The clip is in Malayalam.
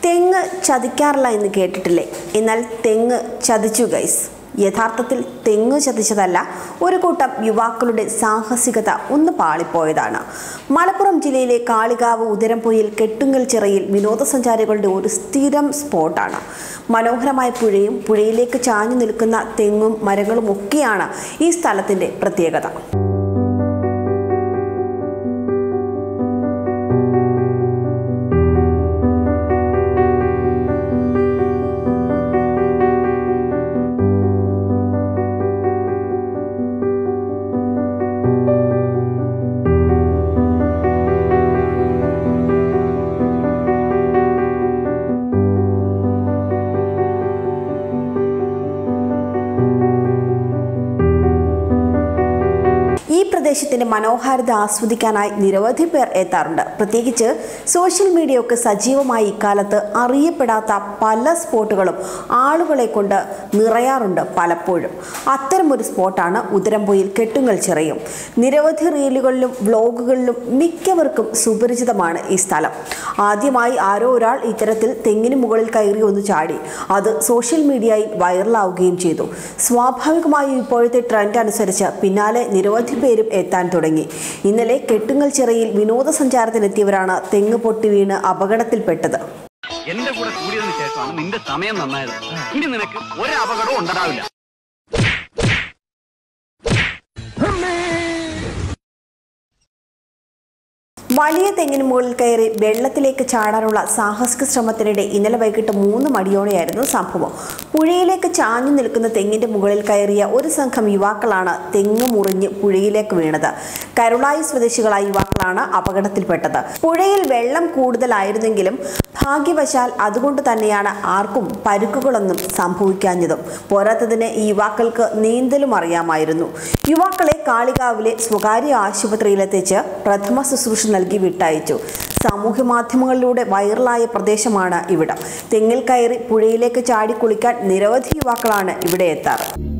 തെങ്ങ് ചതിക്കാറില്ല എന്ന് കേട്ടിട്ടില്ലേ എന്നാൽ തെങ്ങ് ചതിച്ചു ഗൈസ് യഥാർത്ഥത്തിൽ തെങ്ങ് ചതിച്ചതല്ല ഒരു കൂട്ടം യുവാക്കളുടെ സാഹസികത ഒന്ന് പാളിപ്പോയതാണ് മലപ്പുറം ജില്ലയിലെ കാളികാവ് ഉദരംപൊയിൽ കെട്ടുങ്ങൽ ചിറയിൽ വിനോദസഞ്ചാരികളുടെ ഒരു സ്ഥിരം സ്പോട്ടാണ് മനോഹരമായ പുഴയും പുഴയിലേക്ക് ചാഞ്ഞു നിൽക്കുന്ന തെങ്ങും മരങ്ങളും ഒക്കെയാണ് ഈ സ്ഥലത്തിൻ്റെ പ്രത്യേകത ഈ പ്രദേശത്തിന്റെ മനോഹാരിത ആസ്വദിക്കാനായി നിരവധി പേർ എത്താറുണ്ട് പ്രത്യേകിച്ച് സോഷ്യൽ മീഡിയ ഒക്കെ സജീവമായി ഇക്കാലത്ത് അറിയപ്പെടാത്ത പല സ്പോട്ടുകളും ആളുകളെ കൊണ്ട് നിറയാറുണ്ട് പലപ്പോഴും അത്തരമൊരു സ്പോട്ടാണ് ഉദരംപൊയിൽ കെട്ടുങ്ങൽ ചിറയും നിരവധി റീലുകളിലും വ്ലോഗുകളിലും മിക്കവർക്കും സുപരിചിതമാണ് ഈ സ്ഥലം ആദ്യമായി ആരോ ഒരാൾ ഇത്തരത്തിൽ തെങ്ങിന് മുകളിൽ കയറി ഒന്ന് ചാടി അത് സോഷ്യൽ മീഡിയയിൽ വൈറലാവുകയും ചെയ്തു സ്വാഭാവികമായും ഇപ്പോഴത്തെ ട്രെൻഡ് അനുസരിച്ച് പിന്നാലെ നിരവധി പേരും എത്താൻ തുടങ്ങി ഇന്നലെ കെട്ടുങ്ങൽ ചിറയിൽ വിനോദസഞ്ചാരത്തിനെത്തിയവരാണ് തെങ്ങ് പൊട്ടി വീണ് അപകടത്തിൽപ്പെട്ടത് എന്റെ കൂടെ കൂടിയതിനു ശേഷമാണ് നിന്റെ സമയം നന്നായത് ഇനി നിനക്ക് ഒരു അപകടവും ഉണ്ടാവില്ല വലിയ തെങ്ങിന് മുകളിൽ കയറി വെള്ളത്തിലേക്ക് ചാടാനുള്ള സാഹസിക ശ്രമത്തിനിടെ ഇന്നലെ വൈകിട്ട് മൂന്ന് മണിയോടെയായിരുന്നു സംഭവം പുഴയിലേക്ക് ചാഞ്ഞു നിൽക്കുന്ന തെങ്ങിന്റെ മുകളിൽ കയറിയ ഒരു സംഘം യുവാക്കളാണ് തെങ്ങ് മുറിഞ്ഞ് പുഴയിലേക്ക് വീണത് കരുളായി സ്വദേശികളായ യുവാക്കളാണ് അപകടത്തിൽപ്പെട്ടത് പുഴയിൽ വെള്ളം കൂടുതലായിരുന്നെങ്കിലും ഭാഗ്യവശാൽ അതുകൊണ്ട് തന്നെയാണ് ആർക്കും പരുക്കുകളൊന്നും സംഭവിക്കാഞ്ഞതും പോരാത്തതിന് ഈ യുവാക്കൾക്ക് നീന്തലും അറിയാമായിരുന്നു യുവാക്കളെ കാളികാവിലെ സ്വകാര്യ ആശുപത്രിയിലെത്തിച്ച് പ്രഥമ ശുശ്രൂഷ നൽകി വിട്ടയച്ചു സാമൂഹ്യ മാധ്യമങ്ങളിലൂടെ വൈറലായ പ്രദേശമാണ് ഇവിടം തെങ്ങിൽ കയറി പുഴയിലേക്ക് ചാടി കുളിക്കാൻ നിരവധി യുവാക്കളാണ് ഇവിടെ എത്താറ്